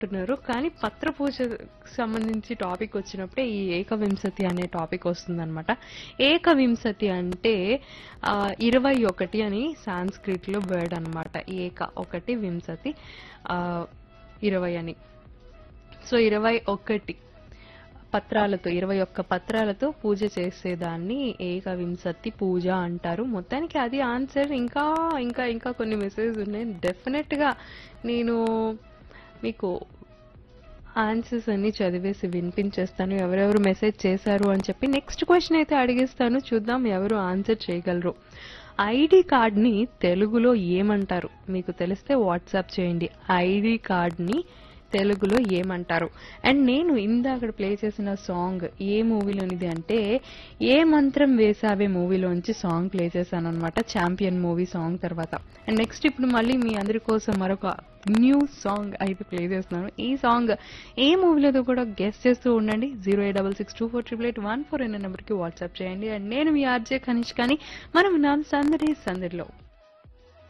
అంటున్నారు కానీ పత్ర పూజకు సంబంధించి టాపిక్ వచ్చినప్పుడే ఈ ఏకవింశతి అనే టాపిక్ వస్తుందన్నమాట ఏకవింశతి అంటే ఆ, ఇరవై ఒకటి అని సాంస్క్రిట్ లో వర్డ్ అనమాట ఏక ఒకటి వింశతి ఆ, ఇరవై అని సో ఇరవై ఒకటి పత్రాలతో ఇరవై ఒక్క పత్రాలతో పూజ చేసేదాన్ని ఏకవింశతి పూజ అంటారు మొత్తానికి అది ఆన్సర్ ఇంకా ఇంకా ఇంకా కొన్ని మెసేజ్ ఉన్నాయి డెఫినెట్ గా నేను మీకు ఆన్సర్స్ అన్ని చదివేసి వినిపించేస్తాను ఎవరెవరు మెసేజ్ చేశారు అని చెప్పి నెక్స్ట్ క్వశ్చన్ అయితే అడిగిస్తాను చూద్దాం ఎవరు ఆన్సర్ చేయగలరు ఐడి కార్డ్ని తెలుగులో ఏమంటారు మీకు తెలిస్తే వాట్సాప్ చేయండి ఐడి కార్డ్ని తెలుగులో ఏమంటారు అండ్ నేను ఇందాక ప్లే చేసిన సాంగ్ ఏ మూవీలోనిది అంటే ఏ మంత్రం వేసావే మూవీలోంచి సాంగ్ ప్లే చేశాను అనమాట ఛాంపియన్ మూవీ సాంగ్ తర్వాత అండ్ నెక్స్ట్ ఇప్పుడు మళ్ళీ మీ అందరి కోసం మరొక న్యూ సాంగ్ అయితే ప్లే చేస్తున్నాను ఈ సాంగ్ ఏ మూవీలో కూడా గెస్ట్ చేస్తూ ఉండండి zero eight double six two four triple eight one four అనే నెంబర్కి వాట్సాప్ చేయండి అండ్ నేను మీ ఆర్జే కనిష్ కానీ మనం ఉన్నాం సందడి సందడిలో